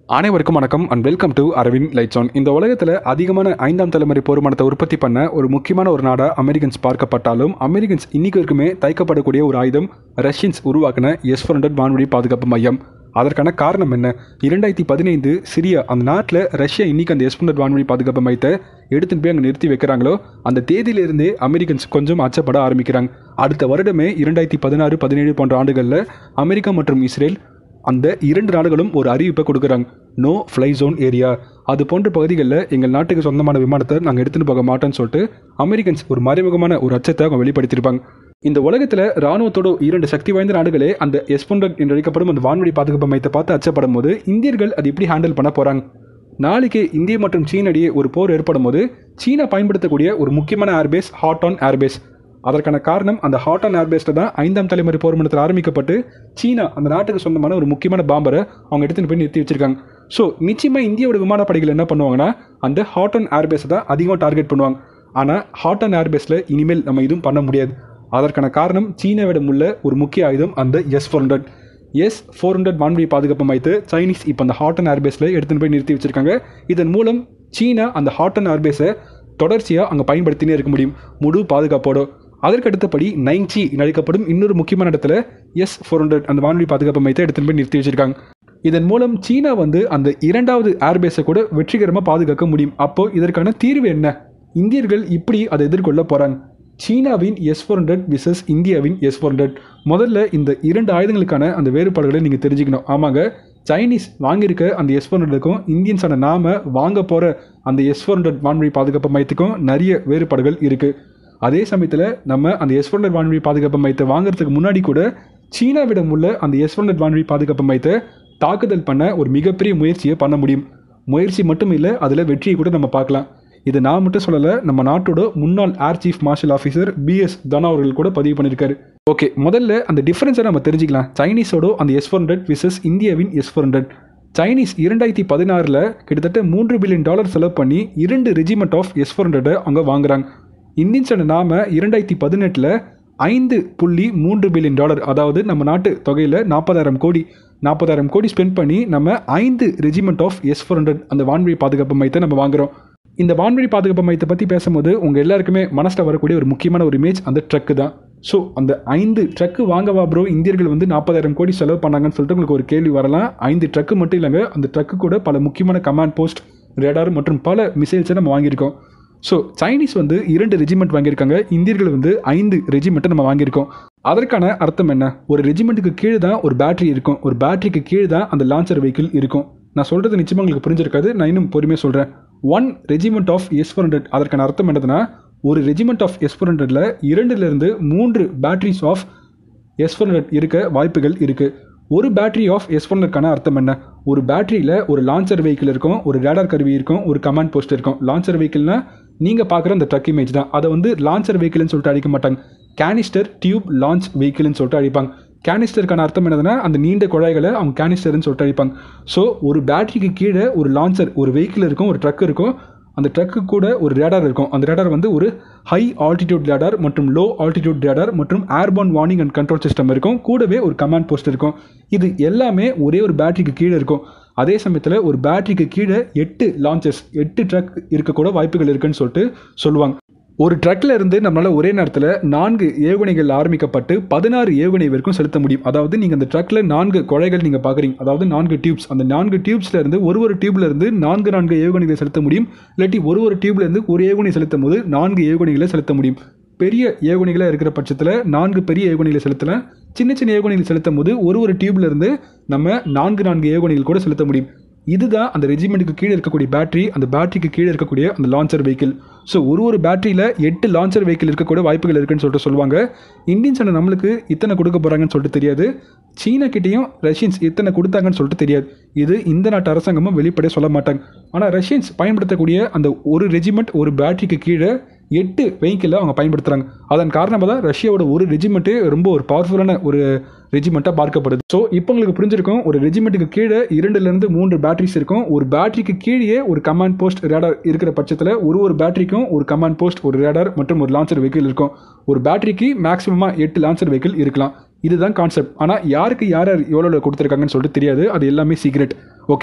அனைவருக்கும் வணக்கம் and welcome to Aravind லைட்ஸான் இந்த உலகத்தில் அதிகமான ஐந்தாம் தலைமுறை போர்மானத்தை உற்பத்தி பண்ண ஒரு முக்கியமான ஒரு நாடாக அமெரிக்கன்ஸ் பார்க்கப்பட்டாலும் அமெரிக்கன்ஸ் இன்னைக்கு வரைக்குமே தைக்கப்படக்கூடிய ஒரு ஆயுதம் ரஷ்யன்ஸ் உருவாக்கின எஸ் ஃபோர் வான்வழி பாதுகாப்பு மையம் அதற்கான காரணம் என்ன இரண்டாயிரத்தி பதினைந்து சிரியா அந்த நாட்டில் ரஷ்யா இன்னைக்கு அந்த எஸ் ஃபோர் வான்வழி பாதுகாப்பு மையத்தை எடுத்துட்டு போய் அங்கே நிறுத்தி வைக்கிறாங்களோ அந்த தேதியிலிருந்தே அமெரிக்கன்ஸ் கொஞ்சம் அச்சப்பட ஆரம்பிக்கிறாங்க அடுத்த வருடமே இரண்டாயிரத்தி பதினாறு பதினேழு போன்ற ஆண்டுகளில் அமெரிக்கா மற்றும் இஸ்ரேல் அந்த இரண்டு நாடுகளும் ஒரு அறிவிப்பை கொடுக்குறாங்க நோ ஃப்ளை ஜோன் ஏரியா அது போன்ற பகுதிகளில் எங்கள் நாட்டுக்கு சொந்தமான விமானத்தை நாங்கள் எடுத்துகிட்டு போக மாட்டோம்னு சொல்லிட்டு அமெரிக்கன்ஸ் ஒரு மறைமுகமான ஒரு அச்சத்தை அவங்க வெளிப்படுத்தியிருப்பாங்க இந்த உலகத்தில் ராணுவத்தோட இரண்டு சக்தி வாய்ந்த நாடுகளே அந்த எஸ்பொண்டட் என்று அழைக்கப்படும் அந்த வான்வழி பாதுகாப்பு மையத்தை பார்த்து அச்சப்படும் போது இந்தியர்கள் அது எப்படி ஹேண்டில் பண்ண போகிறாங்க நாளைக்கு இந்திய மற்றும் சீன இடையே ஒரு போர் ஏற்படும் போது சீனா பயன்படுத்தக்கூடிய ஒரு முக்கியமான ஏர்பேஸ் ஹாட் ஆன் ஏர்பேஸ் அதற்கான காரணம் அந்த ஹாட் ஆன் ஏர்பேஸில் தான் ஐந்தாம் தலைமுறை போர் மண்டலத்தில் ஆரம்பிக்கப்பட்டு சீனா அந்த நாட்டுக்கு சொந்தமான ஒரு முக்கியமான பாம்பரை அவங்க எடுத்துகிட்டு போய் நிறுத்தி வச்சிருக்காங்க ஸோ நிச்சயமாக இந்தியாவோட விமானப்படைகள் என்ன பண்ணுவாங்கன்னா அந்த ஹாட் ஆன் ஏர்பேஸை தான் அதிகமாக டார்கெட் பண்ணுவாங்க ஆனால் ஹாட் ஆன் ஏர்பேஸில் இனிமேல் நம்ம இதுவும் பண்ண முடியாது அதற்கான காரணம் சீனாவிடம் உள்ள ஒரு முக்கிய ஆயுதம் அந்த S four hundred S four hundred வான்வழி பாதுகாப்பு மைத்து சைனீஸ் இப்போ அந்த ஹாட் அண்ட் ஏர்பேஸில் எடுத்துகிட்டு போய் நிறுத்தி வச்சிருக்காங்க இதன் மூலம் சீனா அந்த ஹாட் அண்ட் ஏர்பேஸை தொடர்ச்சியாக அங்கே பயன்படுத்தினே இருக்க முடியும் முழு பாதுகாப்போட அதற்கு அடுத்தபடி நைன்சி அழைக்கப்படும் இன்னொரு முக்கியமான இடத்துல எஸ் ஃபோர் ஹண்ட்ரட் அந்த வான்வழி பாதுகாப்பு மையத்தை எடுத்துகிட்டு போய் நிறுத்தி வச்சிருக்காங்க இதன் மூலம் சீனா வந்து அந்த இரண்டாவது ஏர்பேஸை கூட வெற்றிகரமாக பாதுகாக்க முடியும் அப்போ இதற்கான தீர்வு என்ன இந்தியர்கள் இப்படி அதை எதிர்கொள்ள போகிறாங்க சீனாவின் எஸ் ஃபோர் ஹண்ட்ரட் விசஸ் இந்தியாவின் எஸ் ஃபோர் ஹண்ட்ரட் முதல்ல இந்த இரண்டு ஆயுதங்களுக்கான அந்த வேறுபாடுகளை நீங்கள் தெரிஞ்சுக்கணும் ஆமாங்க சைனீஸ் வாங்கியிருக்க அந்த எஸ் ஃபோர் ஹண்ட்ரடுக்கும் இந்தியன்ஸான நாம வாங்க போகிற அந்த எஸ் ஃபோர் ஹண்ட்ரட் வான்வழி பாதுகாப்பு மையத்துக்கும் நிறைய வேறுபாடுகள் இருக்குது அதே சமயத்தில் நம்ம அந்த எஸ் ஒன் வான்வழி பாதுகாப்பு மையத்தை வாங்குறதுக்கு முன்னாடி கூட சீனாவிடம் உள்ள அந்த எஸ் ஒன் வான்வழி பாதுகாப்பு மையத்தை தாக்குதல் பண்ண ஒரு மிகப்பெரிய முயற்சியை பண்ண முடியும் முயற்சி மட்டும் இல்லை அதில் வெற்றியை கூட நம்ம பார்க்கலாம் இது நான் மட்டும் சொல்லலை நம்ம நாட்டோட முன்னாள் air chief marshal officer BS Dhanoa அவர்கள் கூட பதிவு பண்ணியிருக்காரு ஓகே முதல்ல அந்த டிஃப்ரென்ஸை நம்ம தெரிஞ்சுக்கலாம் சைனீஸோட அந்த எஸ் ஃபோர் ஹண்ட்ரட் விசஸ் இந்தியாவின் எஸ் ஃபோர் ஹண்ட்ரட் சைனீஸ் இரண்டாயிரத்தி பதினாறில் கிட்டத்தட்ட மூன்று பில்லியன் டாலர் செலவு பண்ணி இரண்டு ரெஜிமெண்ட் ஆஃப் எஸ் ஃபோர் ஹண்ட்ரடை அவங்க வாங்குறாங்க இந்தியன்ஸோட நாம இரண்டாயிரத்தி பதினெட்டில் ஐந்து புள்ளி மூன்று பில்லியன் டாலர் அதாவது நம்ம நாட்டு தொகையில் நாற்பதாயிரம் கோடி நாற்பதாயிரம் கோடி ஸ்பெண்ட் பண்ணி நம்ம ஐந்து regiment of S four hundred அந்த வான்வழி பாதுகாப்பு மையத்தை நம்ம வாங்குறோம் இந்த வான்வழி பாதுகாப்பு மையத்தை பற்றி பேசும்போது உங்கள் எல்லாருக்குமே மனசில் வரக்கூடிய ஒரு முக்கியமான ஒரு இமேஜ் அந்த ட்ரக்கு தான் ஸோ அந்த ஐந்து ட்ரக்கு வாங்கவா ப்ரோ இந்தியர்கள் வந்து நாற்பதாயிரம் கோடி செலவு பண்ணாங்கன்னு சொல்லிட்டு உங்களுக்கு ஒரு கேள்வி வரலாம் ஐந்து ட்ரக்கு மட்டும் இல்லைங்க அந்த ட்ரக்கு கூட பல முக்கியமான கமாண்ட் போஸ்ட் ரேடார் மற்றும் பல மிசைல்ஸை நம்ம வாங்கியிருக்கோம் ஸோ சைனீஸ் வந்து இரண்டு ரெஜிமெண்ட் வாங்கியிருக்காங்க இந்தியர்கள் வந்து ஐந்து ரெஜிமெண்ட்டை நம்ம வாங்கியிருக்கோம் அதற்கான அர்த்தம் என்ன ஒரு ரெஜிமெண்ட்டுக்கு கீழே தான் ஒரு பேட்டரி இருக்கும் ஒரு பேட்டரிக்கு கீழே தான் அந்த லான்ச்சர் வெஹிக்கிள் இருக்கும் நான் சொல்கிறது நிச்சயமாக உங்களுக்கு புரிஞ்சிருக்காது நான் இன்னும் பொறுமையாக சொல்கிறேன் one regiment of S four hundred அதற்கான அர்த்தம் என்னதுன்னா ஒரு ரெஜிமெண்ட் ஆஃப் எஸ் ஃபோர் ஹண்ட்ரடில் இரண்டுலேருந்து மூன்று batteries of S four hundred இருக்க வாய்ப்புகள் இருக்குது ஒரு பேட்டரி ஆஃப் எஸ் ஒன்னுக்கான அர்த்தம் என்ன ஒரு பேட்டரியில் ஒரு லான்ச்சர் வெஹிக்கிள் இருக்கும் ஒரு ரேடார் கருவி இருக்கும் ஒரு கமாண்ட் போஸ்ட் இருக்கும் லான்ச்சர் வெஹிக்கிள்னா நீங்கள் பார்க்குற அந்த ட்ரக் இமேஜ் தான் அதை வந்து லான்ச்சர் வெஹிக்கிள்னு சொல்லிட்டு அடிக்க மாட்டாங்க கேனிஸ்டர் டியூப் லான்ச் வெஹிக்கிள்னு சொல்லிட்டு அடிப்பாங்க கேனிஸ்டருக்கான அர்த்தம் என்னதுன்னா அந்த நீண்ட குழாய்களை அவங்க கேனிஸ்டர்னு சொல்லிட்டு அடிப்பாங்க ஸோ ஒரு பேட்டரிக்கு கீழே ஒரு லான்ச்சர் ஒரு வெஹிக்கிள் இருக்கும் ஒரு ட்ரக் இருக்கும் அந்த ட்ரக்கு கூட ஒரு ரேடார் இருக்கும் அந்த ரேடார் வந்து ஒரு ஹை ஆல்டிடியூட் ரேடார் மற்றும் லோ ஆல்டிடியூட் ரேடார் மற்றும் airborne warning and control system இருக்கும் கூடவே ஒரு கமாண்ட் போஸ்ட் இருக்கும் இது எல்லாமே ஒரே ஒரு பேட்டரிக்கு கீழே இருக்கும் அதே சமயத்தில் ஒரு பேட்டரிக்கு கீழே எட்டு லான்ச்சஸ் எட்டு ட்ரக் இருக்கக்கூட வாய்ப்புகள் இருக்குன்னு சொல்லிட்டு சொல்லுவாங்க ஒரு ட்ரக்ல இருந்து நம்மளால் ஒரே நேரத்தில் நான்கு ஏவுகணைகள் ஆரம்பிக்கப்பட்டு பதினாறு ஏவுகணை வரைக்கும் செலுத்த முடியும் அதாவது நீங்கள் அந்த ட்ரக்ல நான்கு குழைகள் நீங்கள் பார்க்குறீங்க அதாவது நான்கு டியூப்ஸ் அந்த நான்கு டியூப்ஸ்ல இருந்து ஒரு ஒரு டியூப்ல இருந்து நான்கு நான்கு ஏவுகணைகளை செலுத்த முடியும் இல்லாட்டி ஒரு ஒரு டியூப்ல இருந்து ஒரு ஏவுகணை செலுத்தும் போது நான்கு ஏவுகணைகளை செலுத்த முடியும் பெரிய ஏவுகணைகளாக இருக்கிற பட்சத்தில் நான்கு பெரிய ஏவுகணைகளை செலுத்தலாம் சின்ன சின்ன ஏவுகணைகள் செலுத்தும் போது ஒரு ஒரு டியூப்ல இருந்து நம்ம நான்கு நான்கு ஏவுகணைகள் கூட செலுத்த முடியும் இதுதான் அந்த ரெஜிமெண்ட்டுக்கு கீழே இருக்கக்கூடிய பேட்டரி அந்த பேட்டரிக்கு கீழே இருக்கக்கூடிய அந்த லான்ச்சர் வெஹிக்கிள் ஸோ ஒரு ஒரு பேட்டரியில் எட்டு லான்ச்சர் வெஹிக்கிள் இருக்கக்கூடிய வாய்ப்புகள் இருக்குன்னு சொல்லிட்டு சொல்லுவாங்க இந்தியன்ஸ் நம்மளுக்கு இத்தனை கொடுக்க போகிறாங்கன்னு சொல்லிட்டு தெரியாது சீனா கிட்டேயும் ரஷ்யன்ஸ் இத்தனை கொடுத்தாங்கன்னு சொல்லிட்டு தெரியாது இது இந்த நாட்டு அரசாங்கமும் வெளிப்படையாக சொல்ல மாட்டாங்க ஆனால் ரஷ்யன்ஸ் பயன்படுத்தக்கூடிய அந்த ஒரு ரெஜிமெண்ட் ஒரு பேட்டரிக்கு கீழே எட்டு வெஹிக்கிளை அவங்க பயன்படுத்துகிறாங்க அதன் காரணமாக தான் ரஷ்யாவோட ஒரு ரெஜிமெண்ட்டு ரொம்ப ஒரு பவர்ஃபுல்லான ஒரு ரெஜிமெண்ட்டாக பார்க்கப்படுது ஸோ இப்போ உங்களுக்கு புரிஞ்சிருக்கும் ஒரு ரெஜிமெண்ட்டுக்கு கீழே இரண்டுலேருந்து மூன்று பேட்டரிஸ் இருக்கும் ஒரு பேட்டரிக்கு கீழே ஒரு கமாண்ட் போஸ்ட் ரேடார் இருக்கிற பட்சத்தில் ஒரு ஒரு பேட்டரிக்கும் ஒரு கமாண்ட் போஸ்ட் ஒரு ரேடார் மற்றும் ஒரு லான்ச்சர் வெஹிக்கிள் இருக்கும் ஒரு பேட்டரிக்கு மேக்ஸிமமாக எட்டு லான்ச்சர் வெஹிக்கிள் இருக்கலாம் இதுதான் கான்செப்ட் ஆனால் யாருக்கு யார் யார் எவ்வளோ கொடுத்துருக்காங்கன்னு சொல்லிட்டு தெரியாது அது எல்லாமே சீக்ரெட் ஓகே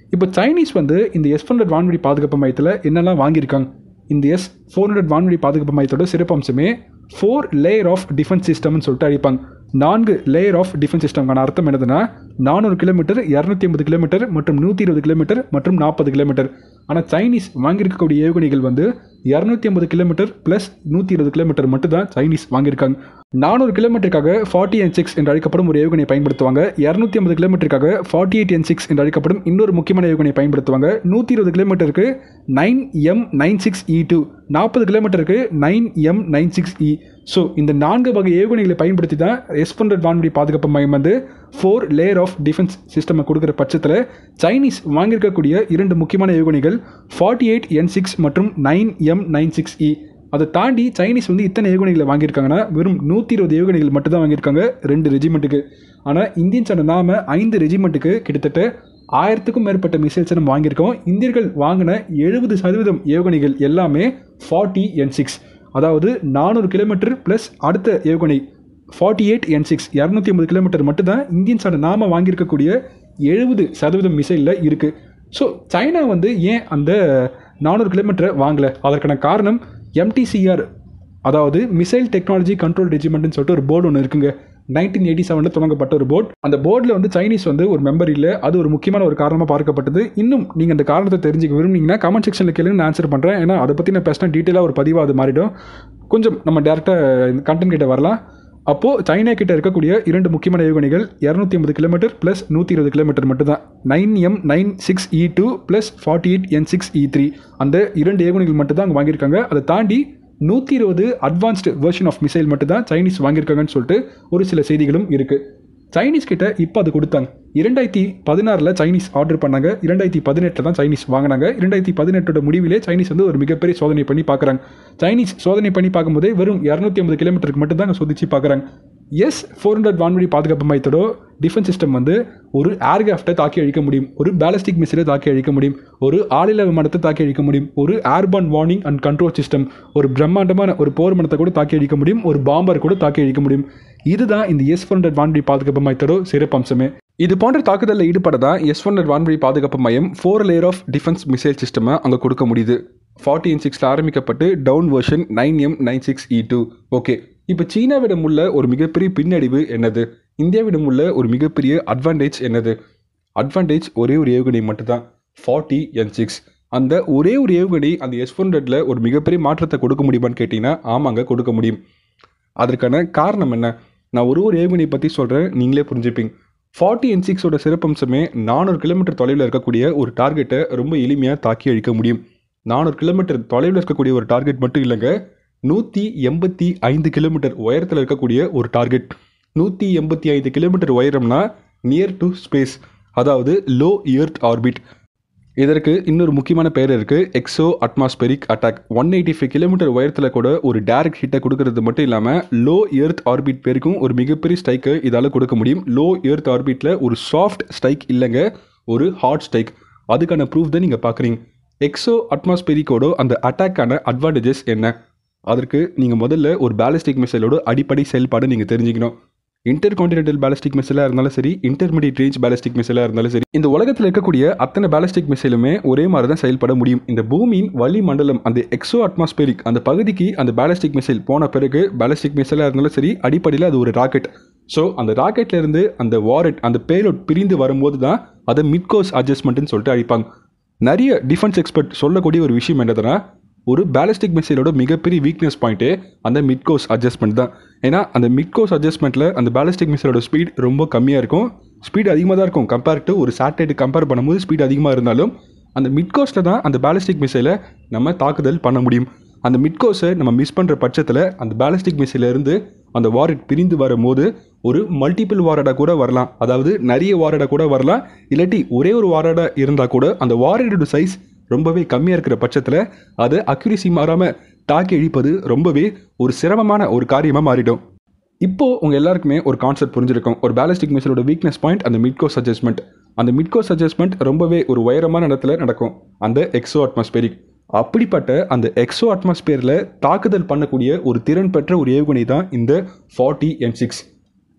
இப்போ சைனீஸ் வந்து இந்த எஸ் ஹண்ட்ரட் வான்வெளி பாதுகாப்பு மையத்தில் என்னெல்லாம் வாங்கியிருக்காங்க இந்த எஸ் ஃபோர் ஹண்ட்ரட் வான்வெளி பாதுகாப்பு மையத்தோட சிறப்பம்சமே ஃபோர் லேயர் ஆஃப் டிஃபென்ஸ் சிஸ்டம்னு சொல்லிட்டு அடிப்பாங்க நான்கு லேயர் ஆஃப் டிஃபென்ஸ் சிஸ்டம்கான அர்த்தம் என்னதுன்னா நானூறு கிலோமீட்டர் இரநூத்தி ஐம்பது கிலோமீட்டர் மற்றும் நூற்றி இருபது கிலோமீட்டர் மற்றும் நாற்பது கிலோமீட்டர் ஆனால் சைனீஸ் வாங்கியிருக்கக்கூடிய ஏவுகணைகள் வந்து இரநூத்தி ஐம்பது கிலோமீட்டர் ப்ளஸ் நூற்றி இருபது கிலோமீட்டர் மட்டும் தான் சைனீஸ் வாங்கியிருக்காங்க நானூறு கிலோமீட்டருக்காக ஃபார்ட்டி என் சிக்ஸ் என்று அழைக்கப்படும் ஒரு ஏவுகணையை பயன்படுத்துவாங்க இரநூத்தி ஐம்பது கிலோமீட்டருக்காக ஃபார்ட்டி எயிட் என் சிக்ஸ் என்று அழைக்கப்படும் இன்னொரு முக்கியமான ஏவுகணையை பயன்படுத்துவாங்க நூற்றி இருபது கிலோமீட்டருக்கு nine M nine six E two நாற்பது கிலோமீட்டருக்கு nine M nine six E so இந்த நான்கு வகை ஏவுகணைகளை பயன்படுத்தி தான் எஸ் ஹண்ட்ரட் வான்வெளி பாதுகாப்பு மையம் வந்து four layer of defence system கொடுக்குற பட்சத்தில் சைனீஸ் வாங்கியிருக்கக்கூடிய இரண்டு முக்கியமான ஏவுகணைகள் ஃபார்ட்டி எயிட் என் சிக்ஸ் மற்றும் nine M nine six E அதை தாண்டி சைனீஸ் வந்து இத்தனை ஏவுகணைகளை வாங்கியிருக்காங்கன்னா வெறும் நூற்றி இருபது ஏவுகணைகள் மட்டும் தான் வாங்கியிருக்காங்க ரெண்டு ரெஜிமெண்ட்டுக்கு ஆனால் இந்தியன் சண்டை நாம ஐந்து ரெஜிமெண்ட்டுக்கு கிட்டத்தட்ட ஆயிரத்துக்கும் மேற்பட்ட மிசைல்ஸை நம்ம வாங்கியிருக்கோம் இந்தியர்கள் வாங்கின எழுபது சதவீதம் ஏவுகணைகள் எல்லாமே ஃபார்ட்டி என் சிக்ஸ் அதாவது நானூறு கிலோமீட்டர் ப்ளஸ் அடுத்த ஏவுகணை ஃபார்ட்டி எயிட் என் சிக்ஸ் இரநூத்தி ஐம்பது கிலோமீட்டர் மட்டும்தான் இந்தியன் சண்டை நாம வாங்கியிருக்கக்கூடிய எழுபது சதவீதம் மிசைலில் இருக்குது ஸோ சைனா வந்து ஏன் அந்த நானூறு கிலோமீட்டரை வாங்கலை அதற்கான காரணம் எம்டிசிஆர் அதாவது மிசைல் டெக்னாலஜி கண்ட்ரோல் ரெஜிமெண்ட்னு சொல்லிட்டு ஒரு போர்டு ஒன்று இருக்குங்க நைன்டீன் எயிட்டி செவனில் தொடங்கப்பட்ட ஒரு போர்டு அந்த போர்டில் வந்து சைனீஸ் வந்து ஒரு மெம்பர் இல்லை அது ஒரு முக்கியமான ஒரு காரணமாக பார்க்கப்பட்டது இன்னும் நீங்கள் அந்த காரணத்தை தெரிஞ்சுக்க விரும்புனீங்கன்னா கமெண்ட் செக்ஷனில் கேளுங்க நான் ஆன்சர் பண்ணுறேன் ஏன்னா அதை பற்றி நான் பேசினா டீட்டெயிலாக ஒரு பதிவாக அது மாறிடும் கொஞ்சம் நம்ம டேரெக்டாக கண்டென்ட் கிட்ட வரலாம் அப்போது சைனா கிட்ட இருக்கக்கூடிய இரண்டு முக்கியமான ஏவுகணைகள் இரநூத்தி ஐம்பது கிலோமீட்டர் ப்ளஸ் நூற்றி இருபது கிலோமீட்டர் மட்டும் தான் nine M nine six E two plus forty eight N six E three அந்த இரண்டு ஏவுகணைகள் மட்டும் தான் அங்கே வாங்கியிருக்காங்க அதை தாண்டி நூற்றி இருபது அட்வான்ஸ்டு வெர்ஷன் ஆஃப் மிசைல் மட்டும் தான் சைனீஸ் வாங்கியிருக்காங்கன்னு சொல்லிட்டு ஒரு சில செய்திகளும் இருக்குது சைனீஸ் கிட்ட இப்போ அது கொடுத்தாங்க இரண்டாயிரத்தி பதினாறில் சைனீஸ் ஆர்டர் பண்ணாங்க இரண்டாயிரத்தி பதினெட்டில் தான் சைனீஸ் வாங்கினாங்க இரண்டாயிரத்தி பதினெட்டோட முடிவிலே சைனீஸ் வந்து ஒரு மிகப்பெரிய சோதனை பண்ணி பார்க்குறாங்க சைனீஸ் சோதனை பண்ணி பார்க்கும்போதே வெறும் இரநூத்தி ஐம்பது கிலோமீட்டருக்கு மட்டும் தான் சோதிச்சு பார்க்குறாங்க எஸ் ஃபோர் ஹண்ட்ரட் வான்வெளி பாதுகாப்பு மையத்தோட டிஃபென்ஸ் சிஸ்டம் வந்து ஒரு ஏர்கிராஃப்டை தாக்கி அழிக்க முடியும் ஒரு பேலஸ்டிக் மிசைலை தாக்கி அழிக்க முடியும் ஒரு ஆளில்லா விமானத்தை தாக்கி அழிக்க முடியும் ஒரு airborne warning and control system ஒரு பிரம்மாண்டமான ஒரு போர் விமானத்தை கூட தாக்கி அழிக்க முடியும் ஒரு பாம்பர் கூட தாக்கி அழிக்க முடியும் இதுதான் இந்த எஸ் ஃபோர் ஹண்ட்ரட் வான்வெளி பாதுகாப்பு மையத்தோட சிறப்பம்சமே இது போன்ற தாக்குதலில் ஈடுபட தான் எஸ் ஒன் வான்வெளி பாதுகாப்பு மையம் four layer of defence missile சிஸ்டமை அங்கே கொடுக்க முடியுது ஃபார்ட்டி இன் சிக்ஸில் ஆரம்பிக்கப்பட்டு down version nine M nine six E two okay இப்போ சீனாவிடம் உள்ள ஒரு மிகப்பெரிய பின்னடைவு என்னது இந்தியாவிடம் உள்ள ஒரு மிகப்பெரிய அட்வான்டேஜ் என்னது அட்வான்டேஜ் ஒரே ஒரு ஏவுகணை மட்டும்தான் ஃபார்ட்டி என் சிக்ஸ் அந்த ஒரே ஒரு ஏவுகணை அந்த எஸ் ஹண்ட்ரட்ல ஒரு மிகப்பெரிய மாற்றத்தை கொடுக்க முடியுமான்னு கேட்டிங்கன்னா ஆமாங்க கொடுக்க முடியும் அதற்கான காரணம் என்ன நான் ஒரு ஒரு ஏவுகணையை பற்றி சொல்கிறேன் நீங்களே புரிஞ்சுப்பீங்க ஃபார்ட்டி என் சிக்ஸோட சிறப்பம்சமே நானூறு கிலோமீட்டர் தொலைவில் இருக்கக்கூடிய ஒரு டார்கெட்டை ரொம்ப எளிமையாக தாக்கி அழிக்க முடியும் நானூறு கிலோமீட்டர் தொலைவில் இருக்கக்கூடிய ஒரு டார்கெட் மட்டும் இல்லைங்க நூற்றி எண்பத்தி ஐந்து கிலோமீட்டர் உயரத்தில் இருக்கக்கூடிய ஒரு டார்கெட் நூற்றி எண்பத்தி ஐந்து கிலோமீட்டர் உயரம்னா நியர் டு ஸ்பேஸ் அதாவது லோ எர்த் ஆர்பிட் இதற்கு இன்னொரு முக்கியமான பெயர் இருக்குது exo atmospheric attack one eighty five kilometre உயரத்தில் கூட ஒரு டேரக்ட் ஹிட்டை கொடுக்கறது மட்டும் இல்லாமல் லோ எர்த் ஆர்பிட் பேருக்கும் ஒரு மிகப்பெரிய ஸ்ட்ரைக்கை இதால் கொடுக்க முடியும் லோ எர்த் ஆர்பிட்டில் ஒரு சாஃப்ட் ஸ்ட்ரைக் இல்லைங்க ஒரு ஹார்ட் ஸ்ட்ரைக் அதுக்கான ப்ரூஃப் தான் நீங்கள் பார்க்குறீங்க எக்ஸோ அட்மாஸ்பெரிக்கோட அந்த அட்டாக்கான அட்வான்டேஜஸ் என்ன அதற்கு நீங்கள் முதல்ல ஒரு பேலிஸ்டிக் மிசைலோட அடிப்படை செயல்பாடு நீங்கள் தெரிஞ்சுக்கணும் இன்டர் கான்டினென்டல் பேலிஸ்டிக் மிசைலாக இருந்தாலும் சரி இன்டர்மீடியட் ரேஞ்ச் பேலிஸ்டிக் மிசைலாக இருந்தாலும் சரி இந்த உலகத்தில் இருக்கக்கூடிய அத்தனை பேலிஸ்டிக் மிசைலுமே ஒரே மாதிரி தான் செயல்பட முடியும் இந்த பூமியின் வளி மண்டலம் அந்த எக்ஸோ அட்மாஸ்பேரிக் அந்த பகுதிக்கு அந்த பேலிஸ்டிக் மிசைல் போன பிறகு பேலிஸ்டிக் மிசைலாக இருந்தாலும் சரி அடிப்படையில் அது ஒரு ராக்கெட் ஸோ அந்த ராக்கெட்ல இருந்து அந்த வாரெட் அந்த பேலோட் பிரிந்து வரும்போது தான் அதை மிட்கோஸ் அட்ஜஸ்ட்மெண்ட்னு சொல்லிட்டு அழிப்பாங்க நிறைய டிஃபென்ஸ் எக்ஸ்பர்ட் சொல்லக்கூடிய ஒரு விஷயம் என்னதுன்னா ஒரு பேலிஸ்டிக் மிசைலோட மிகப்பெரிய வீக்னஸ் பாயிண்ட்டே அந்த மிட்கோஸ் அட்ஜஸ்ட்மெண்ட் தான் ஏன்னா அந்த மிட்கோஸ் அட்ஜஸ்ட்மெண்ட்டில் அந்த பேலிஸ்டிக் மிசைலோட ஸ்பீட் ரொம்ப கம்மியாக இருக்கும் ஸ்பீட் அதிகமாக தான் இருக்கும் கம்பேர் டு ஒரு சேட்டலைட் கம்பேர் பண்ணும்போது ஸ்பீட் அதிகமாக இருந்தாலும் அந்த மிட்கோஸில் தான் அந்த பேலிஸ்டிக் மிசைலை நம்ம தாக்குதல் பண்ண முடியும் அந்த மிட்கோஸை நம்ம மிஸ் பண்ணுற பட்சத்தில் அந்த பேலிஸ்டிக் மிசைலேருந்து அந்த வாரட் பிரிந்து வரும்போது ஒரு மல்டிபிள் வாரடாக கூட வரலாம் அதாவது நிறைய வாரடாக கூட வரலாம் இல்லாட்டி ஒரே ஒரு வாரடாக இருந்தால் கூட அந்த வாரடோட சைஸ் ரொம்பவே கம்மியாக இருக்கிற பட்சத்தில் அது அக்யூரிசி மாறாமல் தாக்கி அழிப்பது ரொம்பவே ஒரு சிரமமான ஒரு காரியமாக மாறிடும் இப்போ உங்கள் எல்லாருக்குமே ஒரு கான்செப்ட் புரிஞ்சிருக்கும் ஒரு பேலிஸ்டிக் மிசைலோட வீக்னஸ் பாயிண்ட் அந்த மிட்கோஸ் அட்ஜஸ்ட்மெண்ட் அந்த மிட்கோஸ் அட்ஜஸ்ட்மெண்ட் ரொம்பவே ஒரு உயரமான இடத்துல நடக்கும் அந்த எக்ஸோ அட்மாஸ்பெரிக் அப்படிப்பட்ட அந்த எக்ஸோ அட்மாஸ்பியரில் தாக்குதல் பண்ணக்கூடிய ஒரு திறன் பெற்ற ஒரு ஏவுகணை தான் இந்த ஃபார்ட்டி எம் சிக்ஸ்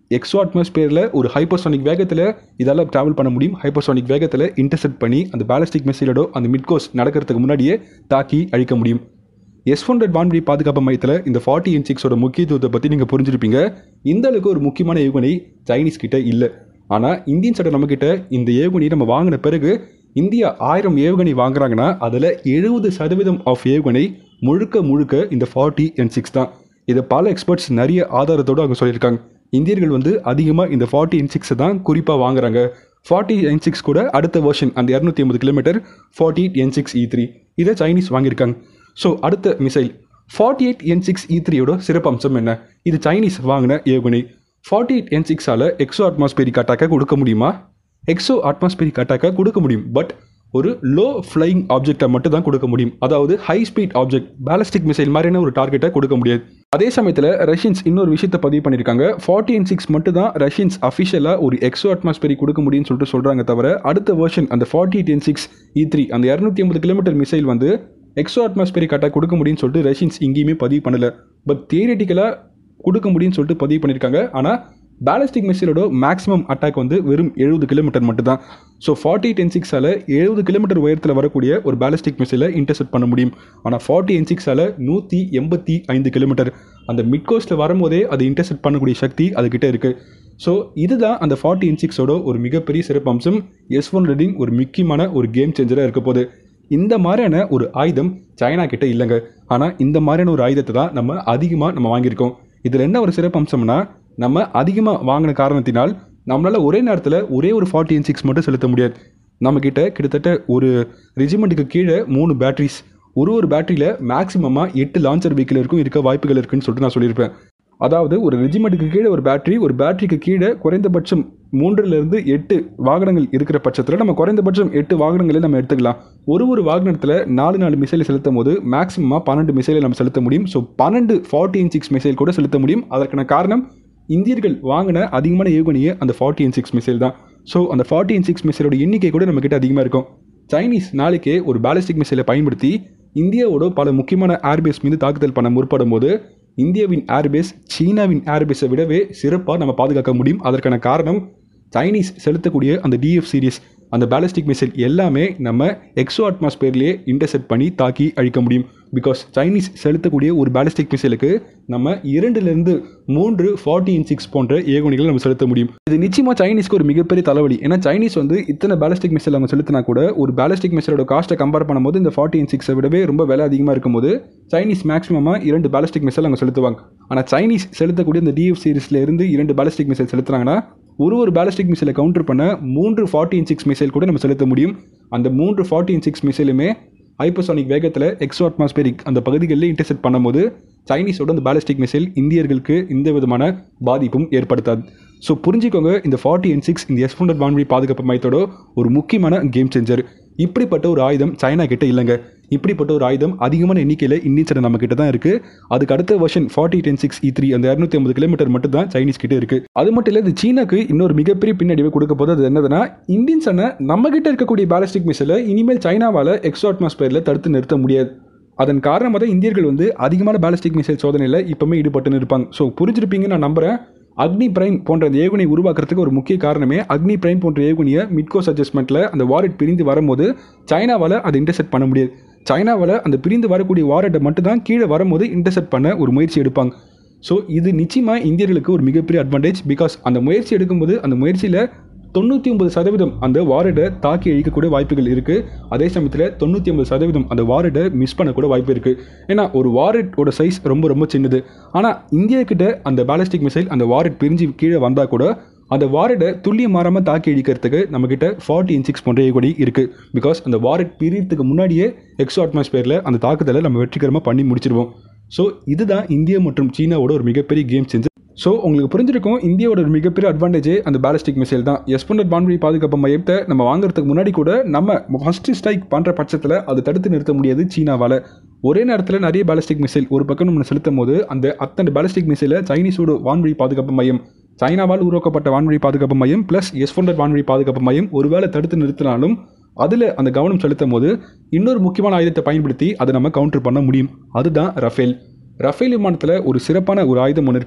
எக்ஸோ அட்மாஸ்பியரில் ஒரு ஹைப்பர்சானிக் வேகத்தில் இதால் ட்ராவல் பண்ண முடியும் ஹைப்பர்சானிக் வேகத்தில் இன்டர்செப்ட் பண்ணி அந்த பேலஸ்டிக் மிசைலோட அந்த மிட்கோஸ் நடக்கிறதுக்கு முன்னாடியே தாக்கி அழிக்க முடியும் எஸ் ஹண்ட்ரட் வான்வழி பாதுகாப்பு மையத்தில் இந்த ஃபார்ட்டி இன் சிக்ஸோட முக்கியத்துவத்தை பற்றி நீங்கள் புரிஞ்சிருப்பீங்க இந்த அளவுக்கு ஒரு முக்கியமான ஏவுகணை சைனீஸ் கிட்ட இல்லை ஆனால் இந்தியன் சட்டை நம்மக்கிட்ட இந்த ஏவுகணையை நம்ம வாங்கின பிறகு இந்தியா ஆயிரம் ஏவுகணை வாங்குறாங்கன்னா அதில் எழுபது சதவீதம் ஆஃப் ஏவுகணை முழுக்க முழுக்க இந்த ஃபார்ட்டி என் சிக்ஸ் தான் இதை பல எக்ஸ்பர்ட்ஸ் நிறைய ஆதாரத்தோடு அவங்க சொல்லியிருக்காங்க இந்தியர்கள் வந்து அதிகமாக இந்த ஃபார்ட்டி என் சிக்ஸை தான் குறிப்பாக வாங்குறாங்க ஃபார்ட்டி என் சிக்ஸ் கூட அடுத்த வெர்ஷன் அந்த இரநூத்தி ஐம்பது kilometre forty N six E three இதை சைனீஸ் வாங்கியிருக்காங்க ஸோ அடுத்த missile forty eight N six E த்ரீயோட சிறப்பம்சம் என்ன இது சைனீஸ் வாங்கின ஏவுகணை ஃபார்ட்டி எயிட் என் சிக்ஸால் எக்ஸோ அட்மாஸ்பேரிக் அட்டாக்கை கொடுக்க முடியுமா எக்ஸோ அட்மாஸ்பேரிக் அட்டாக்கை கொடுக்க முடியும் பட் ஒரு லோ ஃப்ளைங் ஆப்ஜெக்டை மட்டும் தான் கொடுக்க முடியும் அதாவது high speed object ballistic missile மாதிரியான ஒரு டார்கெட்டை கொடுக்க முடியாது அதே சமயத்தில் ரஷ்யன்ஸ் இன்னொரு விஷயத்தை பதிவு பண்ணியிருக்காங்க ஃபார்ட்டி அண்ட் சிக்ஸ் மட்டும் தான் ரஷ்யன்ஸ் அஃபிஷியலாக ஒரு எக்ஸோ அட்மாஸ்பேரிக் கொடுக்க முடியும்னு சொல்லிட்டு சொல்கிறாங்க தவிர அடுத்த வெர்ஷன் அந்த forty eight six E three அந்த இரநூத்தி ஐம்பது கிலோமீட்டர் மிசைல் வந்து எக்ஸோ அட்மாஸ்பேரிக் அட்டாக் கொடுக்க முடியும்னு சொல்லிட்டு ரஷ்யன்ஸ் எங்கேயுமே பதிவு பண்ணல பட் தியரிட்டிக்கலாக கொடுக்க முடியும்னு சொல்லிட்டு பதிவு பண்ணியிருக்காங்க ஆனால் பேலஸ்டிக் மிசைலோட மேக்ஸிமம் அட்டாக் வந்து வெறும் எழுபது கிலோமீட்டர் மட்டும் தான் ஸோ ஃபார்ட்டி டென் சிக்ஸால் எழுபது கிலோமீட்டர் உயரத்தில் வரக்கூடிய ஒரு பேலஸ்டிக் மிசைலை இன்டர்செப்ட் பண்ண முடியும் ஆனால் ஃபார்ட்டி என் சிக்ஸால் நூற்றி எண்பத்தி ஐந்து கிலோமீட்டர் அந்த மிட்கோஸ்ட்டில் வரும்போதே அதை இன்டர்செப்ட் பண்ணக்கூடிய சக்தி அதுக்கிட்ட இருக்குது ஸோ இதுதான் அந்த ஃபார்ட்டி இன் சிக்ஸோட ஒரு மிகப்பெரிய சிறப்பம்சம் எஸ் ஒன் ரெடிங் ஒரு முக்கியமான ஒரு கேம் சேஞ்சராக இருக்க போகுது இந்த மாதிரியான ஒரு ஆயுதம் சைனா கிட்ட இல்லைங்க ஆனால் இந்த மாதிரியான ஒரு ஆயுதத்தை தான் நம்ம அதிகமாக நம்ம வாங்கியிருக்கோம் இதில் என்ன ஒரு சிறப்பம்சம்னா நம்ம அதிகமாக வாங்கின காரணத்தினால் நம்மளால் ஒரே நேரத்தில் ஒரே ஒரு ஃபார்ட்டி இன் சிக்ஸ் மட்டும் செலுத்த முடியாது நம்மக்கிட்ட கிட்டத்தட்ட ஒரு ரெஜிமெண்ட்டுக்கு கீழே மூணு பேட்டரிஸ் ஒரு ஒரு பேட்டரியில் மேக்ஸிமமாக எட்டு லான்ச்சர் வெஹிக்கிள் இருக்கும் இருக்க வாய்ப்புகள் இருக்குன்னு சொல்லிட்டு நான் சொல்லியிருப்பேன் அதாவது ஒரு ரெஜிமெண்ட்டுக்கு கீழே ஒரு பேட்டரி ஒரு பேட்டரிக்கு கீழே குறைந்தபட்சம் மூன்றிலிருந்து எட்டு வாகனங்கள் இருக்கிற பட்சத்தில் நம்ம குறைந்தபட்சம் எட்டு வாகனங்களை நம்ம எடுத்துக்கலாம் ஒரு ஒரு வாகனத்தில் நாலு நாலு மிசைலை செலுத்தும் போது மேக்ஸிமமாக பன்னெண்டு மிசைலை நம்ம செலுத்த முடியும் ஸோ பன்னெண்டு ஃபார்ட்டி இன் சிக்ஸ் மிசைல் கூட செலுத்த முடியும் அதற்கான காரணம் இந்தியர்கள் வாங்கின அதிகமான ஏவுகணையே அந்த ஃபார்ட்டி இன் சிக்ஸ் மிசைல் தான் ஸோ அந்த ஃபார்ட்டி இன் சிக்ஸ் மிசைலோட எண்ணிக்கை கூட நம்மக்கிட்ட அதிகமாக இருக்கும் சைனீஸ் நாளைக்கே ஒரு பேலிஸ்டிக் மிசைலை பயன்படுத்தி இந்தியாவோட பல முக்கியமான ஏர்பேஸ் மீது தாக்குதல் பண்ண முற்படும் போது இந்தியாவின் ஏர்பேஸ் சீனாவின் ஏர்பேஸை விடவே சிறப்பாக நம்ம பாதுகாக்க முடியும் அதற்கான காரணம் சைனீஸ் செலுத்தக்கூடிய அந்த டிஎஃப் சீரிஸ் அந்த பேலிஸ்டிக் மிசைல் எல்லாமே நம்ம எக்ஸோ அட்மாஸ்பியர்லேயே இன்டர்செப்ட் பண்ணி தாக்கி அழிக்க முடியும் பிகாஸ் சைனீஸ் செலுத்தக்கூடிய ஒரு பேலிஸ்டிக் மிசைலுக்கு நம்ம இரண்டுலேருந்து மூன்று ஃபார்ட்டி இன் சிக்ஸ் போன்ற ஏவுகணைகளை நம்ம செலுத்த முடியும் இது நிச்சயமாக சைனீஸ்க்கு ஒரு மிகப்பெரிய தலைவலி ஏன்னா சைனீஸ் வந்து இத்தனை பேலிஸ்டிக் மிசைல் அவங்க செலுத்தினா கூட ஒரு பேலிஸ்டிக் மிசைலோட காஸ்ட்டை கம்பேர் பண்ணும்போது இந்த ஃபார்ட்டி இன் சிக்ஸை விடவே ரொம்ப விலை அதிகமாக இருக்கும்போது சைனீஸ் மேக்ஸிமமாக இரண்டு பேலிஸ்டிக் மிசைல் அவங்க செலுத்துவாங்க ஆனால் சைனீஸ் செலுத்தக்கூடிய இந்த டிஎஃப் சீரிஸ்ல இருந்து இரண்டு பேலிஸ்டிக் மிசைல் செலுத்துறாங்கன்னா ஒரு ஒரு பேலிஸ்டிக் மிசைலை கவுண்டர் பண்ண மூன்று ஃபார்ட்டி இன் சிக்ஸ் மிசைல் கூட நம்ம செலுத்த முடியும் அந்த மூன்று ஃபார்ட்டி இன் சிக்ஸ் மிசைலுமே ஹைப்பர்சானிக் வேகத்தில் எக்ஸோ அட்மாஸ்பேரிக் அந்த பகுதிகளில் இன்டர்செப்ட் பண்ணும்போது சைனீஸோட அந்த பேலிஸ்டிக் மிசைல் இந்தியர்களுக்கு எந்த விதமான பாதிப்பும் ஏற்படுத்தாது ஸோ புரிஞ்சுக்கோங்க இந்த ஃபார்ட்டி என் சிக்ஸ் இந்த எஸ் ஹண்ட்ரட் வான்வழி பாதுகாப்பு மையத்தோட ஒரு முக்கியமான கேம் சேஞ்சர் இப்படிப்பட்ட ஒரு ஆயுதம் சைனா கிட்ட இல்லைங்க இப்படிப்பட்ட ஒரு ஆயுதம் அதிகமான எண்ணிக்கையில் இந்தியன் சைனா நம்ம கிட்ட தான் இருக்கு அதுக்கு அடுத்த version forty ten six E three அந்த இரநூத்தி ஐம்பது கிலோமீட்டர் மட்டும் தான் சைனீஸ் கிட்ட இருக்கு அது மட்டும் இல்லை இது சீனாக்கு இன்னொரு மிகப்பெரிய பின்னடைவை கொடுக்க போது அது என்னதுன்னா இந்தியன் சனை நம்ம கிட்ட இருக்கக்கூடிய பேலிஸ்டிக் மிசைலை இனிமேல் சைனாவால் எக்ஸோ அட்மாஸ்பியரில் தடுத்து நிறுத்த முடியாது அதன் காரணமாக தான் இந்தியர்கள் வந்து அதிகமான பேலிஸ்டிக் மிசைல் சோதனையில் இப்போவுமே ஈடுபட்டுன்னு இருப்பாங்க ஸோ புரிஞ்சிருப்பீங்கன்னு நான் நம்புறேன் அக்னி பிரைம் போன்ற அந்த ஏவுகணை உருவாக்குறதுக்கு ஒரு முக்கிய காரணமே அக்னி பிரைம் போன்ற ஏவுகணையை மிட்கோஸ் அட்ஜஸ்ட்மெண்ட்டில் அந்த வாரெட் பிரிந்து வரும்போது சைனாவால் அதை இன்டர்செப்ட் பண்ண முடியாது சைனாவால் அந்த பிரிந்து வரக்கூடிய வாரெட்டை மட்டும் தான் கீழே வரும்போது இன்டர்செப்ட் பண்ண ஒரு முயற்சி எடுப்பாங்க ஸோ இது நிச்சயமாக இந்தியர்களுக்கு ஒரு மிகப்பெரிய அட்வான்டேஜ் பிகாஸ் அந்த முயற்சி எடுக்கும்போது அந்த முயற்சியில் தொண்ணூற்றி ஒன்பது சதவீதம் அந்த வாரடை தாக்கி அழிக்கக்கூடிய வாய்ப்புகள் இருக்குது அதே சமயத்தில் தொண்ணூற்றி ஒன்பது சதவீதம் அந்த வாரடை மிஸ் பண்ணக்கூட வாய்ப்பு இருக்குது ஏன்னா ஒரு வாரெட்டோட சைஸ் ரொம்ப ரொம்ப சின்னது ஆனால் இந்தியா கிட்ட அந்த பேலிஸ்டிக் மிசைல் அந்த வாரெட் பிரிஞ்சு கீழே வந்தால் கூட அந்த வாரடை துல்லியம் மாறாமல் தாக்கி அழிக்கிறதுக்கு நம்மக்கிட்ட ஃபார்ட்டி இன் சிக்ஸ் போன்ற ஏகொடி இருக்குது பிகாஸ் அந்த வாரெட் பிரியறதுக்கு முன்னாடியே எக்ஸோ அட்மாஸ்பியரில் அந்த தாக்குதலை நம்ம வெற்றிகரமாக பண்ணி முடிச்சிருவோம் ஸோ இதுதான் இந்தியா மற்றும் சீனாவோட ஒரு மிகப்பெரிய கேம் சேஞ்சர் ஸோ உங்களுக்கு புரிஞ்சிருக்கும் இந்தியாவோட ஒரு மிகப்பெரிய அட்வான்டேஜ் அந்த பேலிஸ்டிக் மிசைல் தான் எஸ்பண்டட் வான்வழி பாதுகாப்பு மையத்தை நம்ம வாங்குறதுக்கு முன்னாடி கூட நம்ம ஃபஸ்ட்டு ஸ்ட்ரைக் பண்ணுற பட்சத்தில் அதை தடுத்து நிறுத்த முடியாது சீனாவால் ஒரே நேரத்தில் நிறைய பேலிஸ்டிக் மிசைல் ஒரு பக்கம் நம்ம செலுத்தும் போது அந்த அத்தனை பேலிஸ்டிக் மிசைலை சைனீஸோட வான்வழி பாதுகாப்பு மையம் சைனாவால் உருவாக்கப்பட்ட வான்வழி பாதுகாப்பு மையம் ப்ளஸ் எஸ்பண்டட் வான்வழி பாதுகாப்பு மையம் ஒருவேளை தடுத்து நிறுத்தினாலும் அதில் அந்த கவனம் செலுத்தும் போது இன்னொரு முக்கியமான ஆயுதத்தை பயன்படுத்தி அதை நம்ம கவுண்டர் பண்ண முடியும் அதுதான் ரஃபேல் ரஃபேல் விமானத்தில் ஒரு சிறப்பான ஒரு ஆயுதம் ஒன்று இருக்குங்க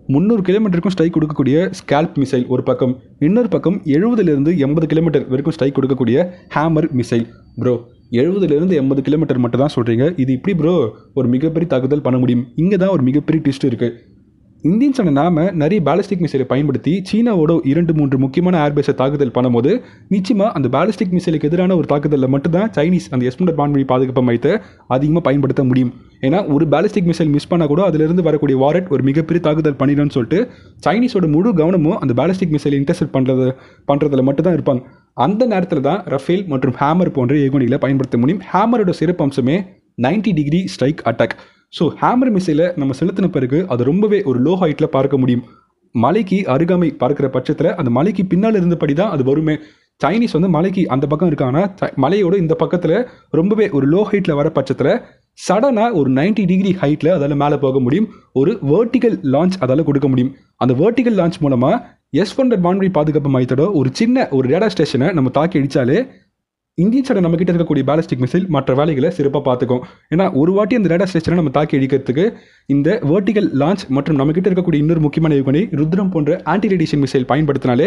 முந்நூறு கிலோமீட்டருக்கும் ஸ்ட்ரைக் கொடுக்கக்கூடிய ஸ்கேல்ப் மிசைல் ஒரு பக்கம் இன்னொரு பக்கம் எழுபதுலேருந்து எண்பது கிலோமீட்டர் வரைக்கும் ஸ்ட்ரைக் கொடுக்கக்கூடிய ஹேமர் மிசைல் ப்ரோ எழுபதுலேருந்து எண்பது கிலோமீட்டர் மட்டும் தான் சொல்கிறீங்க இது இப்படி ப்ரோ ஒரு மிகப்பெரிய தாக்குதல் பண்ண முடியும் இங்கே தான் ஒரு மிகப்பெரிய ட்விஸ்ட் இருக்குது இந்தியன்ஸான நாம நிறைய பேலிஸ்டிக் மிசைலை பயன்படுத்தி சீனாவோட இரண்டு மூன்று முக்கியமான ஏர்பேஸை தாக்குதல் பண்ணும்போது நிச்சயமாக அந்த பேலிஸ்டிக் மிசைலுக்கு எதிரான ஒரு தாக்குதலில் மட்டும்தான் சைனீஸ் அந்த எஸ்பண்டர் வான்வழி பாதுகாப்பு மையத்தை அதிகமாக பயன்படுத்த முடியும் ஏன்னா ஒரு பேலிஸ்டிக் மிசைல் மிஸ் பண்ணால் கூட அதிலிருந்து வரக்கூடிய வாரட் ஒரு மிகப்பெரிய தாக்குதல் பண்ணிடும்னு சொல்லிட்டு சைனீஸோட முழு கவனமும் அந்த பேலிஸ்டிக் மிசைல் இன்டர்செப்ட் பண்ணுறது பண்ணுறதுல மட்டும் தான் இருப்பாங்க அந்த நேரத்தில் தான் ரஃபேல் மற்றும் ஹேமர் போன்ற ஏகுணிகளை பயன்படுத்த முடியும் ஹேமரோட சிறப்பு அம்சமே 90 degree strike attack so hammer மிசைலை நம்ம செலுத்தின பிறகு அது ரொம்பவே ஒரு லோ ஹைட்டில் பார்க்க முடியும் மலைக்கு அருகாமை பார்க்குற பட்சத்தில் அந்த மலைக்கு பின்னால் இருந்தபடி தான் அது வருமே சைனீஸ் வந்து மலைக்கு அந்த பக்கம் இருக்காங்கன்னா ச- மலையோட இந்த பக்கத்தில் ரொம்பவே ஒரு லோ ஹைட்டில் வர பட்சத்தில் சடனாக ஒரு 90 டிகிரி ஹைட்டில் அதால் மேலே போக முடியும் ஒரு வெர்டிகல் லான்ச் அதால் கொடுக்க முடியும் அந்த வெர்டிகல் லான்ச் மூலமாக எஸ் ஹண்ட்ரட் வான்வழி பாதுகாப்பு மையத்தோட ஒரு சின்ன ஒரு ரேடார் ஸ்டேஷனை நம்ம தாக்கி அடித்தாலே இந்தியன் சைடு நம்ம கிட்ட இருக்கக்கூடிய பேலிஸ்டிக் மிசைல் மற்ற வேலைகளை சிறப்பாக பார்த்துக்கும் ஏன்னா ஒரு வாட்டி அந்த ரேடார் ஸ்டேஷனை நம்ம தாக்கி அடிக்கிறதுக்கு இந்த வெர்டிகல் லான்ச் மற்றும் நம்ம கிட்ட இருக்கக்கூடிய இன்னொரு முக்கியமான ஏவுகணை ருத்ரம் போன்ற ஆன்டி ரேடியேஷன் மிசைல் பயன்படுத்தினாலே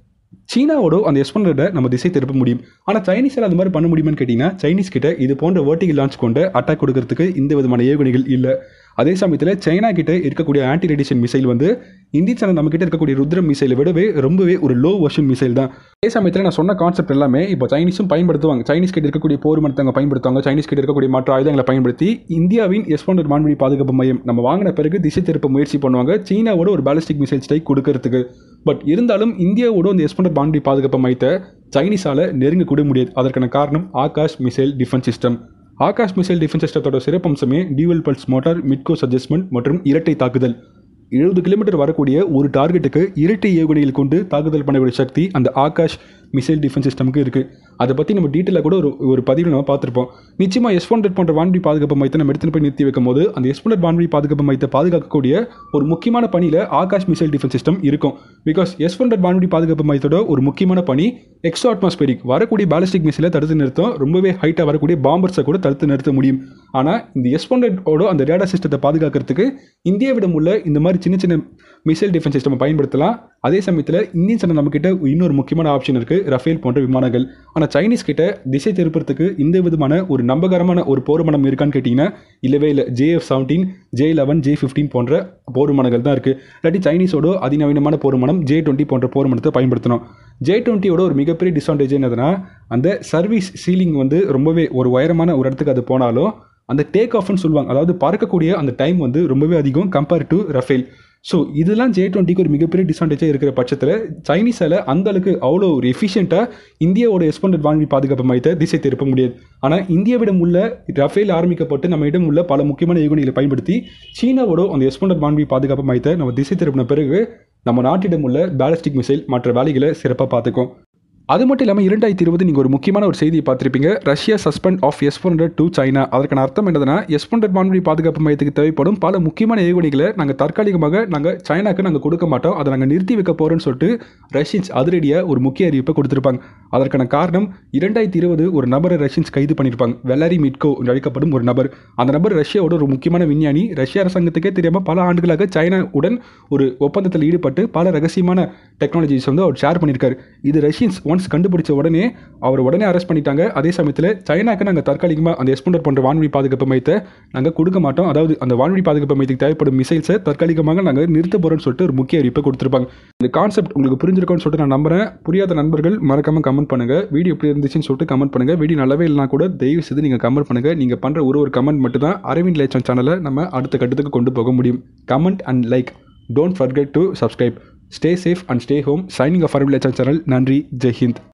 சீனாவோட அந்த எஸ்பண்டரை நம்ம திசை திருப்ப முடியும் ஆனால் சைனீஸால் அது மாதிரி பண்ண முடியுமான்னு கேட்டிங்கன்னா சைனீஸ் கிட்ட இது போன்ற வெர்டிகல் லான்ச் கொண்ட அட்டாக் கொடுக்கறதுக்கு இந்த விதமான ஏவுகணைகள் இல்லை அதே சமயத்தில் சைனா கிட்ட இருக்கக்கூடிய ஆன்டி ரேடியேஷன் மிசைல் வந்து இந்தியன் சேனல் நம்ம கிட்ட இருக்கக்கூடிய ருத்ரம் மிசைலை விடவே ரொம்பவே ஒரு லோ வெர்ஷன் மிசைல் தான் அதே சமயத்தில் நான் சொன்ன கான்செப்ட் எல்லாமே இப்போ சைனீஸும் பயன்படுத்துவாங்க சைனீஸ் கிட்ட இருக்கக்கூடிய போர் மருத்துவங்க பயன்படுத்துவாங்க சைனீஸ் கிட்ட இருக்கக்கூடிய மற்ற ஆயுதங்களை பயன்படுத்தி இந்தியாவின் எஸ்பண்டர் வான்வழி பாதுகாப்பு மையம் நம்ம வாங்கின பிறகு திசை திருப்ப முயற்சி பண்ணுவாங்க சீனாவோட ஒரு பேலிஸ்டிக் மிசைல் ஸ்ட்ரைக் கொடுக்கறதுக்கு பட் இருந்தாலும் இந்தியாவோட இந்த எஸ்பண்டர் வான்வழி பாதுகாப்பு மையத்தை சைனீஸால நெருங்க கூட முடியாது அதற்கான காரணம் Akash missile defence system Akash missile defence சிஸ்டத்தோட சிறப்பம்சமே dual pulse motor midcourse adjustment மற்றும் இரட்டை தாக்குதல் எழுபது கிலோமீட்டர் வரக்கூடிய ஒரு டார்கெட்டுக்கு இரட்டை ஏவுகணைகள் கொண்டு தாக்குதல் பண்ணக்கூடிய சக்தி அந்த ஆகாஷ் மிசைல் டிஃபென்ஸ் சிஸ்டமுக்கு இருக்குது அதை பற்றி நம்ம டீட்டெயிலாக கூட ஒரு ஒரு பதிவில் நம்ம பார்த்துருப்போம் நிச்சயமாக எஸ் ஹண்ட்ரட் போன்ற வான்வழி பாதுகாப்பு மையத்தை நம்ம எடுத்துன்னு போய் நிறுத்தி வைக்கும் போது அந்த எஸ் ஹண்ட்ரட் வான்வழி பாதுகாப்பு மையத்தை பாதுகாக்கக்கூடிய ஒரு முக்கியமான பணியில் ஆகாஷ் மிசைல் டிஃபென்ஸ் சிஸ்டம் இருக்கும் பிகாஸ் எஸ் ஹண்ட்ரட் வான்வழி பாதுகாப்பு மையத்தோட ஒரு முக்கியமான பணி எக்ஸோ அட்மாஸ்பெரிக் வரக்கூடிய பேலிஸ்டிக் மிசைலை தடுத்து நிறுத்தம் ரொம்பவே ஹைட்டாக வரக்கூடிய பாம்பர்ஸை கூட தடுத்து நிறுத்த முடியும் ஆனால் இந்த எஸ் ஹண்ட்ரடோட அந்த ரேடா சிஸ்டத்தை பாதுகாக்கிறதுக்கு இந்தியாவிடம் உள்ள இந்த மாதிரி சின்ன சின்ன மிசைல் டிஃபென்ஸ் சிஸ்டம் பயன்படுத்தலாம் அதே சமயத்தில் இந்தியன் சண்டை நம்மக்கிட்ட இன்னொரு முக்கியமான ஆப்ஷன் இருக்குது ரஃபேல் போன்ற விமானங்கள் ஆனால் சைனீஸ் கிட்ட திசை திருப்பறதுக்கு இந்த விதமான ஒரு நம்பகரமான ஒரு போர் விமானம் இருக்கான்னு கேட்டிங்கன்னா இல்லவே இல்லை JF seventeen J eleven J fifteen போன்ற போர் விமானங்கள் தான் இருக்குது இல்லாட்டி சைனீஸோட அதிநவீனமான போர் விமானம் ஜே டுவெண்ட்டி போன்ற போர் விமானத்தை பயன்படுத்தணும் ஜே டுவெண்ட்டியோட ஒரு மிகப்பெரிய டிஸ்அட்வான்டேஜ் என்னதுன்னா அந்த சர்வீஸ் சீலிங் வந்து ரொம்பவே ஒரு உயரமான ஒரு இடத்துக்கு அது போனாலும் அந்த டேக் ஆஃப்னு சொல்லுவாங்க அதாவது பறக்கக்கூடிய அந்த டைம் வந்து ரொம்பவே அதிகம் கம்பேர் டு ரஃபேல் ஸோ இதெல்லாம் ஜே டுவெண்ட்டிக்கு ஒரு மிகப்பெரிய டிஸ்அட்வான்டேஜாக இருக்கிற பட்சத்தில் சைனீஸால் அந்த அளவுக்கு அவ்வளோ ஒரு எஃபிஷியண்ட்டாக இந்தியாவோட எஸ்பண்டட் வான்வழி பாதுகாப்பு மையத்தை திசை திருப்ப முடியாது ஆனால் இந்தியாவிடம் உள்ள ரஃபேல் ஆரம்பிக்கப்பட்டு நம்ம இடம் உள்ள பல முக்கியமான ஏவுகணைகளை பயன்படுத்தி சீனாவோட அந்த எஸ்பண்டட் வான்வழி பாதுகாப்பு மையத்தை நம்ம திசை திருப்பின பிறகு நம்ம நாட்டிடம் உள்ள பேலிஸ்டிக் மிசைல் மற்ற வேலைகளை சிறப்பாக பார்த்துக்கும் அது மட்டும் இல்லாமல் இரண்டாயிரத்தி இருபது நீங்கள் ஒரு முக்கியமான ஒரு செய்தியை பார்த்துருப்பீங்க Russia suspend of S hundred to China அதற்கான அர்த்தம் என்னதுன்னா எஸ் ஹண்ட்ரட் வான்வழி பாதுகாப்பு மையத்துக்கு தேவைப்படும் பல முக்கியமான ஏவுகணைகளை நாங்கள் தற்காலிகமாக நாங்கள் சைனாக்கு நாங்கள் கொடுக்க மாட்டோம் அதை நாங்கள் நிறுத்தி வைக்க போகிறோம்னு சொல்லிட்டு ரஷ்யன்ஸ் அதிரடியாக ஒரு முக்கிய அறிவிப்பை கொடுத்துருப்பாங்க அதற்கான காரணம் இரண்டாயிரத்தி இருபது ஒரு நபரை ரஷ்யன்ஸ் கைது பண்ணியிருப்பாங்க வெலாரி மிட்கோ என்று அழைக்கப்படும் ஒரு நபர் அந்த நபர் ரஷ்யாவோட ஒரு முக்கியமான விஞ்ஞானி ரஷ்ய அரசாங்கத்துக்கே தெரியாமல் பல ஆண்டுகளாக சைனாவுடன் ஒரு ஒப்பந்தத்தில் ஈடுபட்டு பல ரகசியமான டெக்னாலஜிஸ் வந்து அவர் ஷேர் பண்ணியிருக்காரு இது ரஷ்யன்ஸ் ஒன்ஸ் கண்டுபிடிச்ச உடனே அவர் உடனே அரெஸ்ட் பண்ணிட்டாங்க அதே சமயத்தில் சைனாக்கு நாங்கள் தற்காலிகமாக அந்த எஸ்பண்டர் போன்ற வான்வழி பாதுகாப்பு மையத்தை நாங்கள் கொடுக்க மாட்டோம் அதாவது அந்த வான்வழி பாதுகாப்பு மையத்துக்கு தேவைப்படும் மிசைல்ஸை தற்காலிகமாக நாங்கள் நிறுத்த போகிறோம்னு சொல்லிட்டு ஒரு முக்கிய அறிவிப்பை கொடுத்துருப்பாங்க இந்த கான்செப்ட் உங்களுக்கு புரிஞ்சிருக்கும்னு சொல்லிட்டு நான் நம்புறேன் புரியாத நண்பர்கள் மறக்காம கமெண்ட் பண்ணுங்க வீடியோ எப்படி இருந்துச்சுன்னு சொல்லிட்டு கமெண்ட் பண்ணுங்க வீடியோ நல்லாவே இல்லைனா கூட தயவு செய்து நீங்கள் கமெண்ட் பண்ணுங்க நீங்கள் பண்ணுற ஒரு ஒரு கமெண்ட் மட்டும் தான் அரவிந்த் லேச்சன் சேனலை நம்ம அடுத்த கட்டத்துக்கு கொண்டு போக முடியும் comment and like don't forget to subscribe stay safe and stay home signing off Aravind லேச்சன் சேனல் நன்றி ஜெய் ஹிந்த்